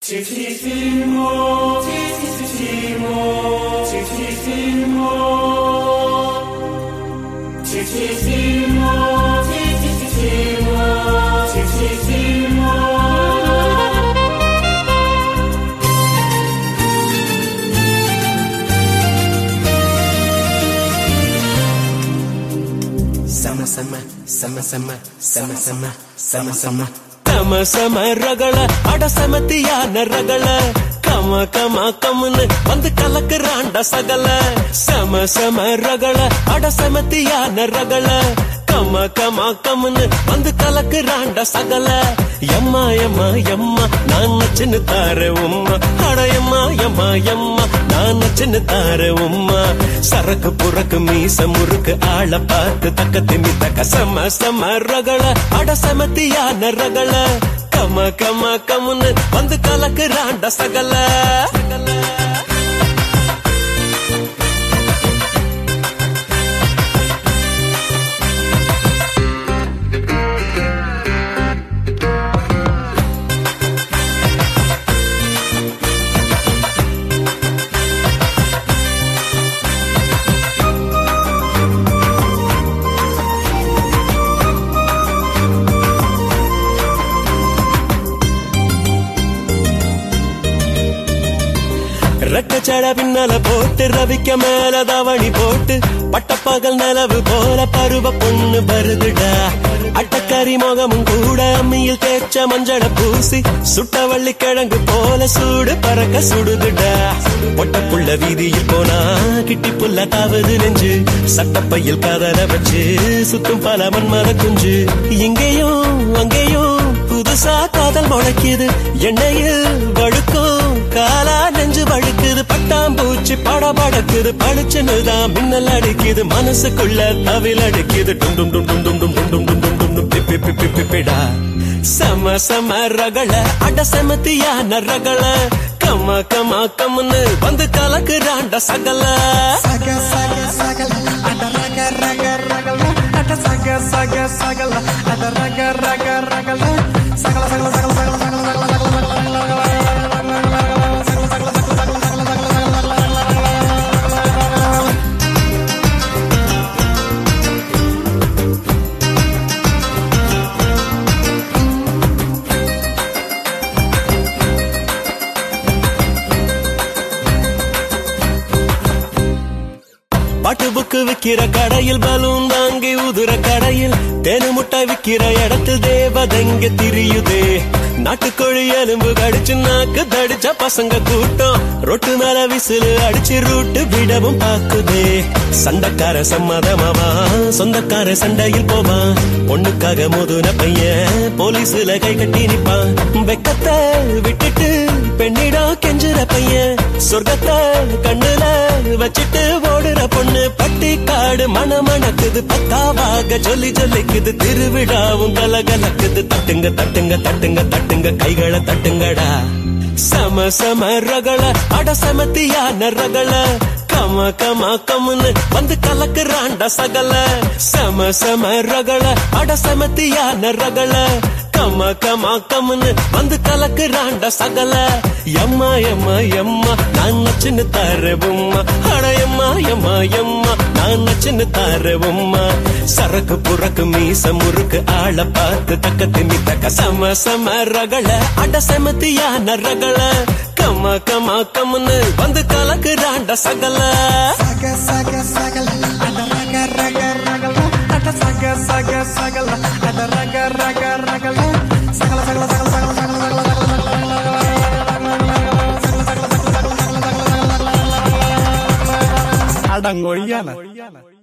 Sama sama sama sama sama sama sama sama சம சம ரகள அட சமத்தியான ரகள கம கம கம்னு வந்து கலக்குறாண்ட சகல சம சம ரகள அட சமத்தியான ரகள கம கம கம்னு வந்து கலக்குறாண்ட சகல எம்மா எம்மா எம்மா நான் நச்சுன்னு தார உம்மா அட எம்மா எம்மா எம்மா நான் நச்சுன்னு தார உம்மா சரக்கு புறக்கு மீச முறுக்கு ஆள பார்த்து தக்க திமி தக்க சம சம ரகள அட சமத்தியான ரகள கம கம கம்னு வந்து கலக்குறாண்ட சகல சகல ரெட்டச்சட பின்னல போட்டு ரவிக்க மேல தவணி போட்டு பட்டப்பகல் நிலவு போல பருவ பொண்ணு வருதுடா அட்டக்கறி முகமும் கூட அம்மியில் தேய்ச்ச மஞ்சள பூசி சுட்ட வள்ளி கிழங்கு போல சூடு பறக்க சுடுதுடா பொட்டப்புள்ள வீதியில் போனா கிட்டி புல்ல தாவது நெஞ்சு சட்டப்பையில் கதற வச்சு சுத்தும் பல மன்மத குஞ்சு இங்கேயும் அங்கேயும் புதுசா காதல் முளைக்குது எண்ணெயில் வழுக்கும் காலா நெஞ்சு வழுக்குது பட்டாம்பூச்சி படபடக்குது பளிச்சுன்னுதான் மின்னல் அடிக்குது மனசுக்குள்ள தவில் அடிக்குது டும் டும் டும் டும் டும் டும் டும் டும் டும் டும் டும் டும் பி பி பி பி பி பிடா சம சம ரகள அட சமத்தியான ரகள கம கம கம்னு வந்து கலக்குறாண்ட சகல Saga saga sagala, ada raga raga ragala, ada saga saga sagala, ada raga raga ragala, sagala sagala sagala sagala sagala sagala sagala பாட்டு புக்கு விக்கிற கடையில் பலூன் வாங்கி உதுற கடையில் தேனு முட்டை விக்கிற இடத்தில் தேவதங்க திரியுதே நாட்டுக்கோழி எலும்பு கடிச்சு நாக்கு தடிச்ச பசங்க கூட்டம் ரொட்டு மேல விசிலு அடிச்சு ரூட்டு விடவும் பாக்குதே சண்டைக்கார சம்மதமாவா சொந்தக்கார சண்டையில் போவான் பொண்ணுக்காக மோதுன பையன் போலீஸ்ல கை கட்டி நிப்பான் வெக்கத்தை விட்டுட்டு பெண்ணிடா கெஞ்சுற பையன் சொர்க்கத்தை கண்ணுல வச்சிட்டு ஓடுற பொண்ணு பட்டி காடு மணமணக்குது பக்காவாக சொல்லி சொல்லிக்குது திருவிழாவும் கலகலக்குது தட்டுங்க தட்டுங்க தட்டுங்க தட்டுங்க கைகளை தட்டுங்கடா சம சம ரகள அட சமத்தியான ரகள கம கம கம்னு வந்து கலக்குறாண்ட சகல சம சம ரகள அட சமத்தியான ரகள கம கம கம்னு வந்து கலக்குறாண்ட சகல எம்மா எம்மா எம்மா நான் நச்சுன்னு தரவும்மா அட எம்மா எம்மா எம்மா நான் நச்சுன்னு தரவும்மா சரக்கு புறக்கு மீச முறுக்கு ஆள பார்த்து தக்க திமி தக்க சம சம ரகள அட செமத்தியான ரகள கம கம கம்னு வந்து கலக்குறாண்ட சகல saga saga sagala, ada raga raga ragala, ada saga saga sagala, ada raga raga ragala, sagala sagala sagala sagala sagala sagala sagala sagala sagala അടങ്ങൊഴിയാണ്